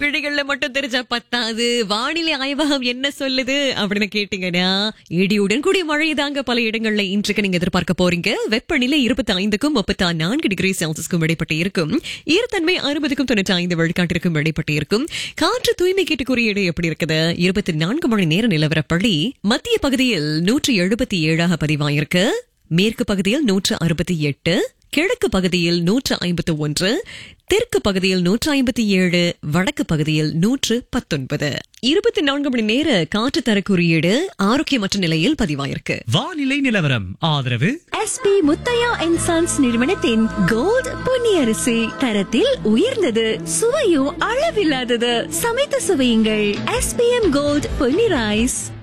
விழிகள்ல மட்டும் தெரிஞ்சா பத்தாது வானிலை ஆய்வகம் என்ன சொல்லுது அப்படின்னு கேட்டீங்கன்னா இடியுடன் கூடிய மழை தாங்க பல இடங்கள்ல இன்றைக்கு நீங்க எதிர்பார்க்க போறீங்க வெப்பநிலை இருபத்தி ஐந்துக்கும் முப்பத்தி நான்கு டிகிரி செல்சியஸ்க்கும் இடைப்பட்டு இருக்கும் ஈரத்தன்மை அறுபதுக்கும் தொண்ணூற்றி ஐந்து வெளிக்காட்டிற்கும் இடைப்பட்டு இருக்கும் காற்று தூய்மை கேட்டு குறியீடு எப்படி இருக்குது இருபத்தி நான்கு மணி நேர நிலவரப்படி மத்திய பகுதியில் நூற்றி எழுபத்தி ஏழாக பதிவாயிருக்கு மேற்கு பகுதியில் நூற்று அறுபத்தி எட்டு கிழக்கு பகுதியில் நூற்று ஐம்பத்து ஒன்று தெற்கு பகுதியில் நூற்று ஐம்பத்தி ஏழு வடக்கு பகுதியில் நூற்று பத்தொன்பது இருபத்தி நான்கு மணி நேர காற்று தர குறியீடு ஆரோக்கியமற்ற நிலையில் பதிவாயிருக்கு வானிலை நிலவரம் ஆதரவு எஸ்பி முத்தையா அண்ட் சன்ஸ் நிறுவனத்தின் கோல்ட் பொன்னியரிசி தரத்தில் உயர்ந்தது சுவையும் அளவில்லாதது சமைத்து சுவையுங்கள் எஸ்பிஎம் கோல்ட் பொன்னி ரைஸ்